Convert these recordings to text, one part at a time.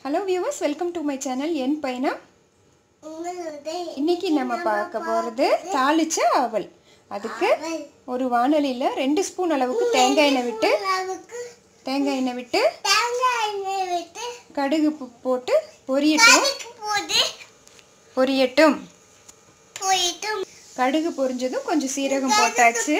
hello viewers welcome to my channel என் பயணம் இன்னைக்கு நம்ம பார்க்க போகிறது தாளிச்ச அவல் அதுக்கு ஒரு வானொலியில் ரெண்டு ஸ்பூன் அளவுக்கு தேங்காய் எண்ணெய் விட்டு தேங்காய் எண்ணெய் விட்டு கடுகு பு- போட்டு பொரியட்டும் பொரியட்டும் கடுகு பொரிஞ்சதும் கொஞ்சம் சீரகம் போட்டாச்சு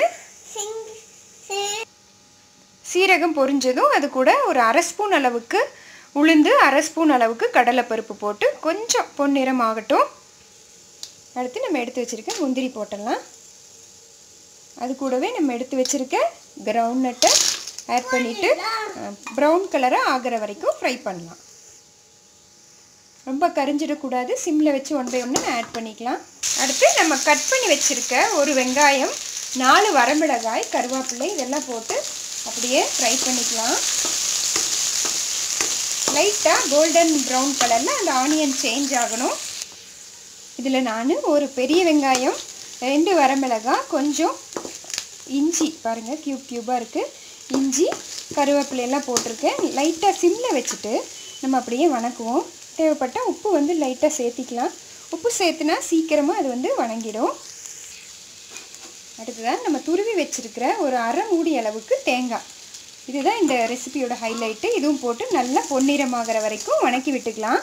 சீரகம் பொரிஞ்சதும் அது கூட ஒரு அரை ஸ்பூன் அளவுக்கு உளுந்து அரை ஸ்பூன் அளவுக்கு கடலைப்பருப்பு போட்டு கொஞ்சம் பொன்னிறம் ஆகட்டும் அடுத்து நம்ம எடுத்து வச்சிருக்க முந்திரி போட்டுடலாம் அது கூடவே நம்ம எடுத்து வச்சிருக்க கிரவுண்ட் நட்டை ஆட் பண்ணிவிட்டு ப்ரௌன் கலராக ஆகிற வரைக்கும் ஃப்ரை பண்ணலாம் ரொம்ப கரிஞ்சிடக்கூடாது சிம்மில் வச்சு ஒன் பை ஒன்று ஆட் பண்ணிக்கலாம் அடுத்து நம்ம கட் பண்ணி வச்சுருக்க ஒரு வெங்காயம் நாலு வரமிளகாய் கருவேப்பிலை இதெல்லாம் போட்டு அப்படியே ஃப்ரை பண்ணிக்கலாம் லைட்டாக கோல்டன் ப்ரௌன் கலரில் அந்த ஆனியன் சேஞ்ச் ஆகணும் இதில் நான் ஒரு பெரிய வெங்காயம் ரெண்டு வரமிளகாய் கொஞ்சம் இஞ்சி பாருங்கள் க்யூப் க்யூபாக இருக்குது இஞ்சி கருவேப்பிலை எல்லாம் போட்டிருக்கேன் லைட்டாக சிம்மில் வச்சுட்டு நம்ம அப்படியே வணக்குவோம் தேவைப்பட்டால் உப்பு வந்து லைட்டாக சேர்த்திக்கலாம் உப்பு சேர்த்துனா சீக்கிரமாக அது வந்து வணங்கிடும் அடுத்ததான் நம்ம துருவி வச்சிருக்கிற ஒரு அரை மூடி அளவுக்கு தேங்காய் இதுதான் இந்த ரெசிபியோட ஹைலைட்டு இதுவும் போட்டு நல்லா பொன்னிறமாகிற வரைக்கும் வணக்கி விட்டுக்கலாம்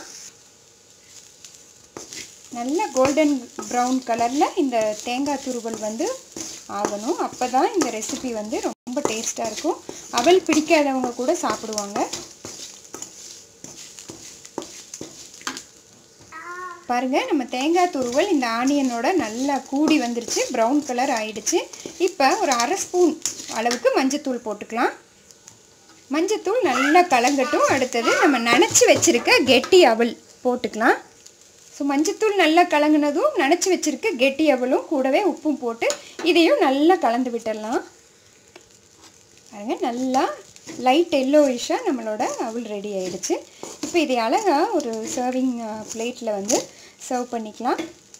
நல்ல கோல்டன் ப்ரௌன் கலரில் இந்த தேங்காய் துருவல் வந்து ஆகணும் அப்போ தான் இந்த ரெசிபி வந்து ரொம்ப டேஸ்ட்டாக இருக்கும் அவல் பிடிக்காதவங்க கூட சாப்பிடுவாங்க பாருங்க நம்ம தேங்காய் துருவல் இந்த ஆனியனோட நல்லா கூடி வந்துருச்சு ப்ரௌன் கலர் ஆயிடுச்சு இப்போ ஒரு அரை ஸ்பூன் அளவுக்கு மஞ்சத்தூள் போட்டுக்கலாம் மஞ்சத்தூள் நல்லா கலங்கட்டும் அடுத்தது நம்ம நனைச்சி வச்சிருக்க கெட்டி அவல் போட்டுக்கலாம் ஸோ மஞ்சத்தூள் நல்லா கலங்கினதும் நனைச்சி வச்சிருக்க கெட்டி அவலும் கூடவே உப்பும் போட்டு இதையும் நல்லா கலந்து விட்டுடலாம் பாருங்க நல்லா லைட் எல்லோயிஷாக நம்மளோட அவல் ரெடி ஆயிடுச்சு இப்போ இதை அழகாக ஒரு சர்விங் பிளேட்டில் வந்து சர்வ் பண்ணிக்கலாம்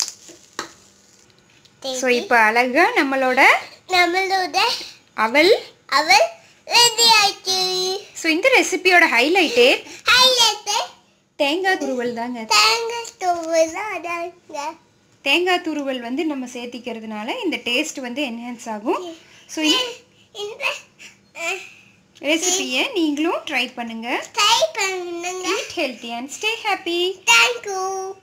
ஸோ இப்போ அழகாக நம்மளோட நம்மளோட அவல் அவள் ரெடி ஆயிடுச்சு ஸோ இந்த ரெசிபியோட ஹைலைட்டே ஹைலைட் தேங்காய் துருவல் தாங்க தேங்காய் ஸ்டோவ் அதாங்க தேங்காய் துருவல் வந்து நம்ம சேர்த்திக்கிறதுனால இந்த டேஸ்ட் வந்து என்ஹான்ஸ் ஆகும் ஸோ இந்த ரெசிபியை நீங்களும் ட்ரை பண்ணுங்கள் ட்ரை பண்ணுங்க eat healthy and stay happy thank you